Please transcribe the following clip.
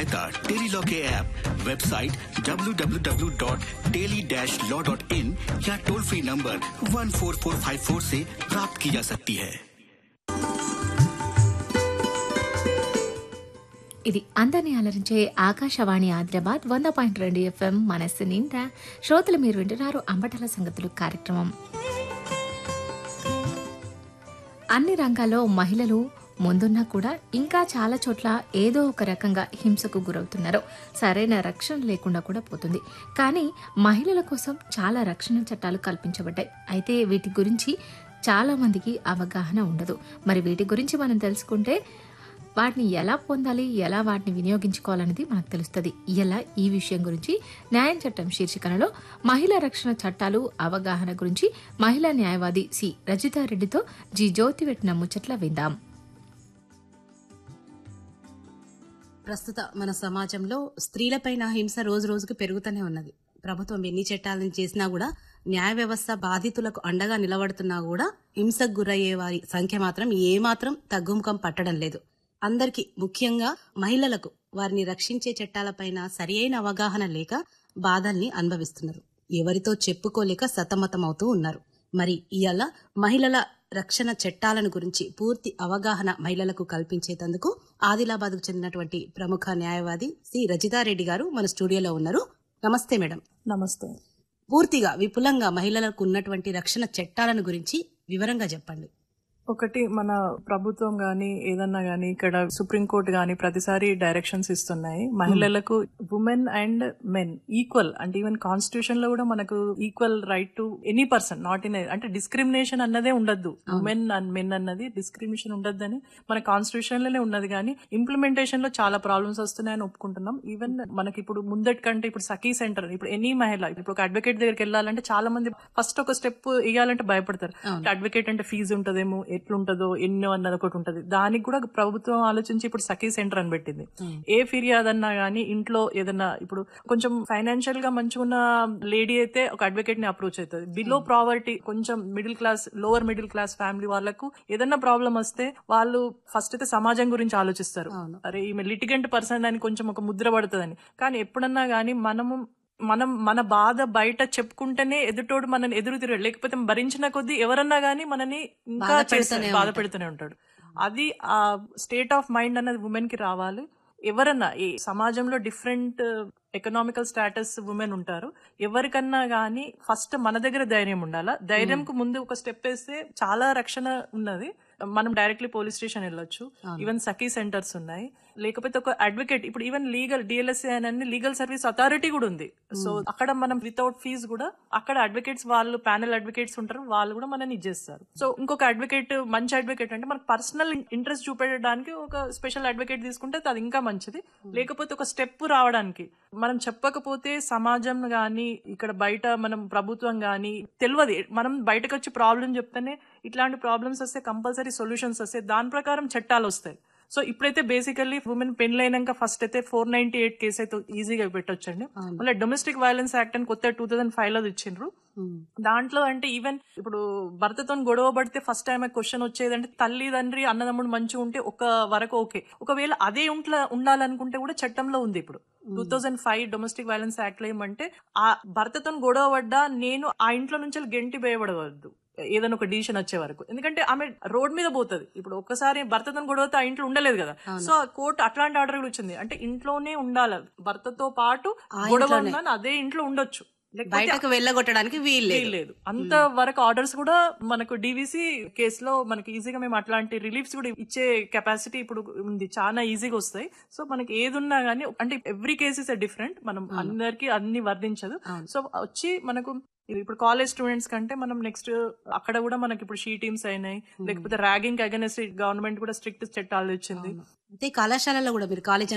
Tele law के app website www.daily-law.in या toll free number 14454 से प्राप्त की जा सकती है ఇది అందరినీ అలరించే ఆకాశవాణి ఆదిలాబాద్ వంద పాయింట్ రెండు ఎఫ్ఎం మనస్సు నిండా శ్రోతలు మీరు వింటున్నారు అంబటల సంగతులు కార్యక్రమం అన్ని రంగాల్లో మహిళలు ముందున్నా కూడా ఇంకా చాలా చోట్ల ఏదో ఒక రకంగా హింసకు గురవుతున్నారు సరైన రక్షణ లేకుండా కూడా పోతుంది కానీ మహిళల కోసం చాలా రక్షణ చట్టాలు కల్పించబడ్డాయి అయితే వీటి గురించి చాలా మందికి అవగాహన ఉండదు మరి వీటి గురించి మనం తెలుసుకుంటే వాటిని ఎలా పొందాలి ఎలా వాటిని వినియోగించుకోవాలనేది మనకు తెలుస్తుంది ఇలా ఈ విషయం గురించి న్యాయం చట్టం శీర్షికలలో మహిళా రక్షణ చట్టాలు అవగాహన గురించి మహిళా న్యాయవాది సి రజితారెడ్డితో జి జ్యోతి పెట్టిన ముచ్చట్ల విందాం ప్రస్తుత మన సమాజంలో స్త్రీలపైన హింస రోజు రోజుకు పెరుగుతూనే ఉన్నది ప్రభుత్వం ఎన్ని చట్టాలను చేసినా కూడా న్యాయ వ్యవస్థ బాధితులకు అండగా నిలబడుతున్నా కూడా హింసకు గురయ్యే వారి సంఖ్య మాత్రం ఏమాత్రం తగ్గుముఖం పట్టడం లేదు అందరికీ ముఖ్యంగా మహిళలకు వారిని రక్షించే చట్టాలపైన సరియైన అవగాహన లేక బాధల్ని అనుభవిస్తున్నారు ఎవరితో చెప్పుకోలేక సతమతమవుతూ ఉన్నారు మరి ఇవాళ మహిళల రక్షణ చట్టాలను గురించి పూర్తి అవగాహన మహిళలకు కల్పించేందుకు ఆదిలాబాద్ కు చెందినటువంటి ప్రముఖ న్యాయవాది సి రజితారెడ్డి గారు మన స్టూడియోలో ఉన్నారు నమస్తే మేడం నమస్తే పూర్తిగా విపులంగా మహిళలకు ఉన్నటువంటి రక్షణ చట్టాలను గురించి వివరంగా చెప్పండి ఒకటి మన ప్రభుత్వం గాని ఏదన్నా గాని ఇక్కడ సుప్రీంకోర్టు గాని ప్రతిసారి డైరెక్షన్స్ ఇస్తున్నాయి మహిళలకు ఉమెన్ అండ్ మెన్ ఈక్వల్ అంటే ఈవెన్ కాన్స్టిట్యూషన్ లో కూడా మనకు equal right to any person not in అంటే డిస్క్రిమినేషన్ అన్నదే ఉండద్దు ఉమెన్ అండ్ మెన్ అన్నది డిస్క్రిమినేషన్ ఉండద్దని మన కాన్స్టిట్యూషన్ లోనే ఉన్నది కానీ ఇంప్లిమెంటేషన్ లో చాలా ప్రాబ్లమ్స్ వస్తున్నాయని ఒప్పుకుంటున్నాం ఈవెన్ మనకి ఇప్పుడు ముందటి కంటే ఇప్పుడు సఖీ సెంటర్ ఇప్పుడు ఎనీ మహిళ ఇప్పుడు ఒక అడ్వకేట్ దగ్గరికి వెళ్ళాలంటే చాలా మంది ఫస్ట్ ఒక స్టెప్ ఇవ్వాలంటే భయపడతారు అడ్వకేట్ అంటే ఫీజు ఉంటదేమో ఎట్లుంటదో ఎన్నో అన్నది ఒకటి ఉంటది దానికి కూడా ప్రభుత్వం ఆలోచించి ఇప్పుడు సఖీ సెంటర్ అని పెట్టింది ఏ ఫిర్యాదు అన్నా గానీ ఇంట్లో ఏదన్నా ఇప్పుడు కొంచెం ఫైనాన్షియల్ గా మంచిగా ఉన్న లేడీ అయితే ఒక అడ్వకేట్ ని అప్రోచ్ అవుతుంది బిలో ప్రావర్టీ కొంచెం middle class lower middle class family వాళ్ళకు ఏదన్నా ప్రాబ్లం వస్తే వాళ్ళు ఫస్ట్ అయితే సమాజం గురించి ఆలోచిస్తారు అరే ఈమె లిటిగెంట్ పర్సన్ అని కొంచెం ఒక ముద్ర పడుతుందని కానీ ఎప్పుడన్నా గానీ మనము మనం మన బాధ బయట చెప్పుకుంటేనే ఎదుటోడు మనని ఎదురు తిరగడు లేకపోతే భరించిన కొద్దీ ఎవరన్నా గానీ మనని ఇంకా బాధ చేస్తారు, పెడుతూనే బాధ ఉంటాడు. పెడుతూనే ఉంటాడు అది ఆ స్టేట్ ఆఫ్ మైండ్ అన్నది ఉమెన్ కి రావాలి ఎవరన్నా ఈ సమాజంలో డిఫరెంట్ ఎకనామికల్ స్టేటస్ ఉమెన్ ఉంటారు ఎవరికన్నా గానీ ఫస్ట్ మన దగ్గర ధైర్యం ఉండాలా ధైర్యంకు ముందు ఒక స్టెప్ వేస్తే చాలా రక్షణ ఉన్నది మనం డైరెక్ట్లీ పోలీస్ స్టేషన్ వెళ్ళొచ్చు ఈవెన్ సఖీ సెంటర్స్ ఉన్నాయి లేకపోతే ఒక అడ్వకేట్ ఇప్పుడు ఈవెన్ లీగల్ డిఎల్ఎస్ఏ అని లీగల్ సర్వీస్ అథారిటీ కూడా ఉంది సో అక్కడ మనం వితౌట్ ఫీజ్ కూడా అక్కడ అడ్వకేట్స్ వాళ్ళు ప్యానల్ అడ్వకేట్స్ ఉంటారు వాళ్ళు కూడా మనని ఇచ్చేస్తారు సో ఇంకొక అడ్వకేట్ మంచి అడ్వకేట్ అంటే మనకు పర్సనల్ ఇంట్రెస్ట్ చూపెట్టడానికి ఒక స్పెషల్ అడ్వకేట్ తీసుకుంటే అది ఇంకా మంచిది లేకపోతే ఒక స్టెప్ రావడానికి మనం చెప్పకపోతే సమాజం గాని ఇక్కడ బయట మనం ప్రభుత్వం గాని తెలియదు మనం బయటకు వచ్చి ప్రాబ్లం చెప్తేనే ఇట్లాంటి ప్రాబ్లమ్స్ వస్తే కంపల్సరీ సొల్యూషన్స్ వస్తాయి దాని ప్రకారం చట్టాలు వస్తాయి సో ఇప్పుడైతే బేసికల్లీ ఉమెన్ పెళ్ళైనాక ఫస్ట్ అయితే ఫోర్ నైన్టీ ఎయిట్ కేసు అయితే ఈజీగా పెట్టొచ్చండి మళ్ళీ డొమెస్టిక్ వైలెన్స్ యాక్ట్ అని కొత్త టూ థౌసండ్ ఫైవ్ లో ఇచ్చిండ్రు దాంట్లో అంటే ఈవెన్ ఇప్పుడు భర్తతో గొడవ పడితే ఫస్ట్ టైం క్వశ్చన్ వచ్చేది అంటే తల్లి తండ్రి అన్నదమ్ముడు మంచిగా ఉంటే ఒక వరకు ఓకే ఒకవేళ అదే ఇంట్లో ఉండాలనుకుంటే కూడా చట్టంలో ఉంది ఇప్పుడు two thousand five domestic violence act లో ఏమంటే ఆ భర్తతో గొడవ పడ్డా నేను ఆ ఇంట్లో నుంచి గెంటి వేయబడవద్దు ఏదైనా ఒక డిసిషన్ వచ్చే వరకు ఎందుకంటే ఆమె రోడ్ మీద పోతుంది ఇప్పుడు ఒక్కసారి భర్తతో గొడవతో ఆ ఇంట్లో ఉండలేదు కదా సో ఆ కోర్టు అట్లాంటి ఆర్డర్ కూడా వచ్చింది అంటే ఇంట్లోనే ఉండాలి భర్తతో పాటు గొడవ ఉందని అదే ఇంట్లో ఉండొచ్చు లేకపోతే బయటకు వెళ్ళగొట్టడానికి వీలు లేదు లేదు అంత వరకు ఆర్డర్స్ కూడా మనకు డివిసి కేసులో మనకి ఈజీగా మేము అట్లాంటి రిలీఫ్స్ కూడా ఇచ్చే కెపాసిటీ ఇప్పుడు ఉంది చాలా ఈజీగా వస్తాయి సో మనకి ఏది ఉన్నా గానీ అంటే ఎవ్రీ కేసెస్ డిఫరెంట్ మనం అందరికి అన్ని వర్ణించదు సో వచ్చి మనకు ఇప్పుడు కాలేజ్ స్టూడెంట్స్ కంటే మనం నెక్స్ట్ అక్కడ కూడా మనకి ఇప్పుడు షీ టీమ్స్ అయినాయి లేకపోతే ర్యాగింగ్ అగెనెస్ట్ గవర్నమెంట్ కూడా స్ట్రిక్ట్ చట్టాలు ఇచ్చింది అయితే కళాశాలలో కూడా మీరు కాలేజ్